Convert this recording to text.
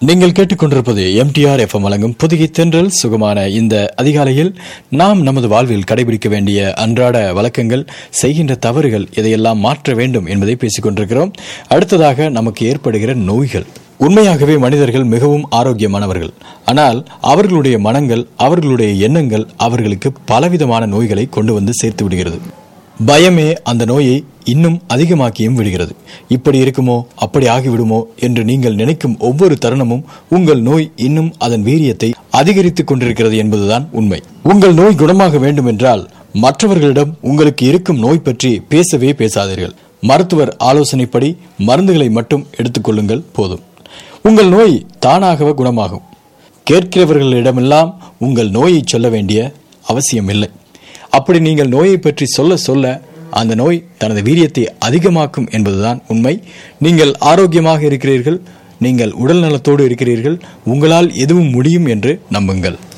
நீங்கள் கேட்டுக்கொண்டிருப்பது MTR FM வழங்கும் புதுகை தென்றல் சுகமான இந்த அதிகாலையில் நாம் நமது வாழ்வில் கடைபிடிக்க வேண்டிய அன்றாட வழக்கங்கள் செய்கின்ற தவறுகள் இதையெல்லாம் மாற்ற வேண்டும் என்பதை பேசிக் கொண்டிருக்கிறோம் அடுத்ததாக நமக்கு ஏற்படுகிற நோய்கள் உண்மையாகவே மனிதர்கள் மிகவும் ஆரோக்கியமானவர்கள் ஆனால் அவர்களுடைய மனங்கள் அவர்களுடைய எண்ணங்கள் அவர்களுக்கு பலவிதமான நோய்களை கொண்டு வந்து சேர்த்து விடுகிறது பயமே அந்த நோயை இன்னும் அதிகமாக்கியும் விடுகிறது இப்படி இருக்குமோ அப்படி ஆகிவிடுமோ என்று நீங்கள் நினைக்கும் ஒவ்வொரு தருணமும் உங்கள் நோய் இன்னும் அதன் வீரியத்தை அதிகரித்துக் கொண்டிருக்கிறது என்பதுதான் உண்மை உங்கள் நோய் குணமாக வேண்டும் என்றால் மற்றவர்களிடம் உங்களுக்கு இருக்கும் நோய் பற்றி பேசவே பேசாதீர்கள் மருத்துவர் ஆலோசனைப்படி மருந்துகளை மட்டும் எடுத்துக்கொள்ளுங்கள் போதும் உங்கள் நோய் தானாகவே குணமாகும் கேட்கிறவர்களிடமெல்லாம் உங்கள் நோயை சொல்ல வேண்டிய அவசியம் இல்லை அப்படி நீங்கள் நோயை பற்றி சொல்ல சொல்ல அந்த நோய் தனது வீரியத்தை அதிகமாக்கும் என்பதுதான் உண்மை நீங்கள் ஆரோக்கியமாக இருக்கிறீர்கள் நீங்கள் உடல் நலத்தோடு இருக்கிறீர்கள் உங்களால் எதுவும் முடியும் என்று நம்புங்கள்